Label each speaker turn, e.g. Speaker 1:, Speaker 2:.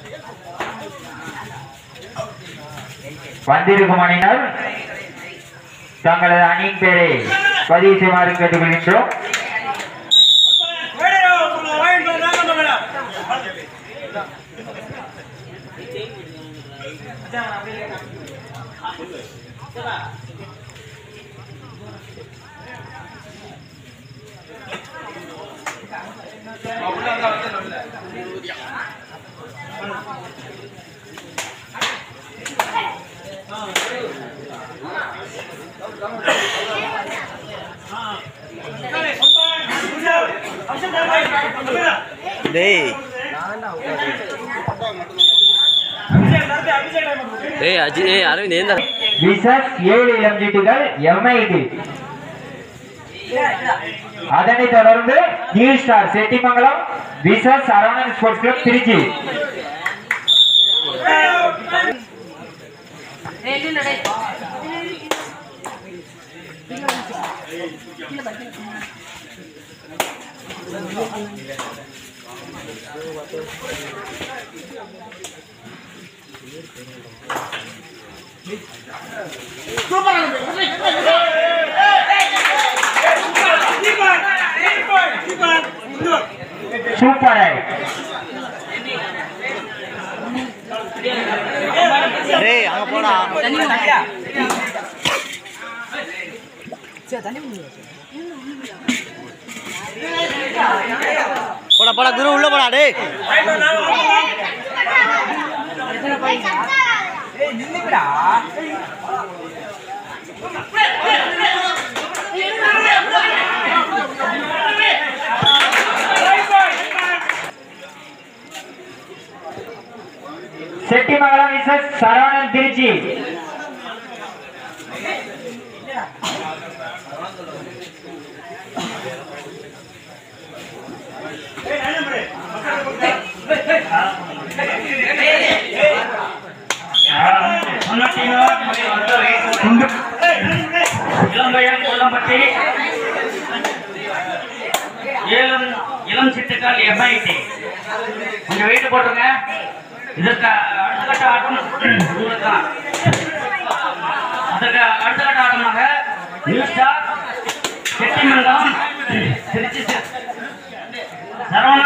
Speaker 1: வந்திருக்கும் அணியினர் தங்களது அணியின் பெயரை பதிவு செய்யுமாறு கேட்டுக்கொள்கின்றோம்
Speaker 2: டேய் டேய் அஜி ஏய் அரவிந்த் ஏந்தா
Speaker 1: விசஸ் ஏழு இளம் சீட்டுகள் எம்ஐடி அதனைத் தொடர்ந்து நியூ ஸ்டார் செட்டிமங்கலம் விசஸ் Saravanan sports club Trichy super
Speaker 2: டேய் அங்க போடா போடா போடா குரு உள்ள போடா டேய்
Speaker 1: செட்டிமங்கலம் விசஸ் சரவணன் திருச்சி
Speaker 3: இளம்பையன் கொல்லம்பட்டி ஏலம் இளம் சிட்டுக்கால் எம்ஐடி கொஞ்சம் வெயிட் போட்டுருங்க இதற்கு அடுத்த கட்ட ஆட்டம் உங்களுக்கு தான் அதற்கு அடுத்த கட்ட ஆட்டமாக நியூ ஸ்டார் செட்டிமங்கலம் திருச்சி சரவண